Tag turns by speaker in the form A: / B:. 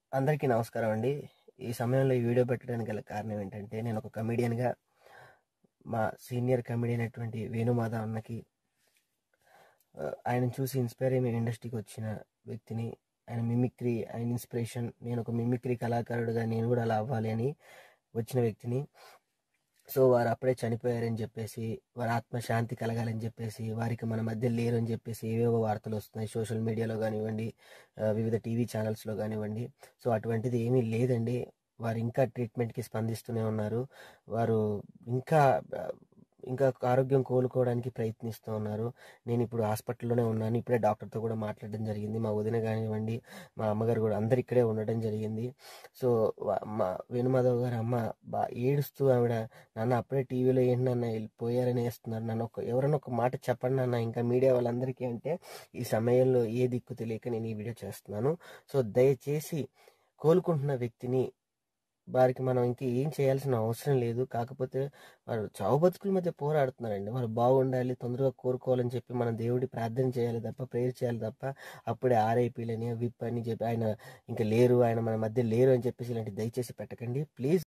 A: అందరికీ నమస్కారం అండి ఈ సమయంలో ఈ వీడియో పెట్టడానికి గల కారణం ఏంటంటే నేను ఒక కమెడియన్గా మా సీనియర్ కమెడియన్ అయినటువంటి వేణుమాధవ్ అన్నకి ఆ, ఆయనను చూసి ఇన్స్పైర్ అయ్యి మేము ఇండస్ట్రీకి వచ్చిన వ్యక్తిని ఆయన మిమిక్రీ ఆయన ఇన్స్పిరేషన్ నేను ఒక మిమిక్రీ కళాకారుడుగా నేను కూడా అలా అవ్వాలి అని వచ్చిన వ్యక్తిని సో వారు అప్పుడే చనిపోయారని చెప్పేసి వారి ఆత్మశాంతి కలగాలని చెప్పేసి వారికి మన మధ్య లేరు అని చెప్పేసి ఏవేవో వార్తలు వస్తున్నాయి సోషల్ మీడియాలో కానివ్వండి ఆ, వివిధ టీవీ ఛానల్స్లో కానివ్వండి సో అటువంటిది ఏమీ లేదండి వారు ఇంకా ట్రీట్మెంట్కి స్పందిస్తూనే ఉన్నారు వారు ఇంకా ఆ, ఇంకా ఆరోగ్యం కోలుకోవడానికి ప్రయత్నిస్తూ ఉన్నారు నేను ఇప్పుడు హాస్పిటల్లోనే ఉన్నాను ఇప్పుడే డాక్టర్తో కూడా మాట్లాడడం జరిగింది మా వదిన కానివ్వండి మా అమ్మగారు కూడా అందరు ఇక్కడే ఉండడం జరిగింది సో వా- మా వేణుమాధవ్ గారు అమ్మ బా ఏడుస్తూ ఆవిడ నాన్న అప్పుడే టీవీలో ఏంటి నాన్న వెళ్ళిపోయారని వేస్తున్నారు నన్ను ఒక ఎవరైనా ఒక మాట చెప్పండి నాన్న ఇంకా మీడియా వాళ్ళందరికీ అంటే ఈ సమయంలో ఏ దిక్కు తెలియక నేను ఈ వీడియో చేస్తున్నాను సో దయచేసి కోలుకుంటున్న వ్యక్తిని వారికి మనం ఇంకా ఏం చేయాల్సిన అవసరం లేదు కాకపోతే వారు చావు బతుకుల మధ్య పోరాడుతున్నారండి వారు బాగుండాలి తొందరగా కోరుకోవాలని చెప్పి మనం దేవుడి ప్రార్థన చేయాలి తప్ప ప్రేయర్ చేయాలి తప్ప అప్పుడే ఆర్ఐపీలని విప్ అని చెప్పి ఆయన ఇంకా లేరు ఆయన మన మధ్య లేరు అని చెప్పేసి ఇలాంటి దయచేసి పెట్టకండి ప్లీజ్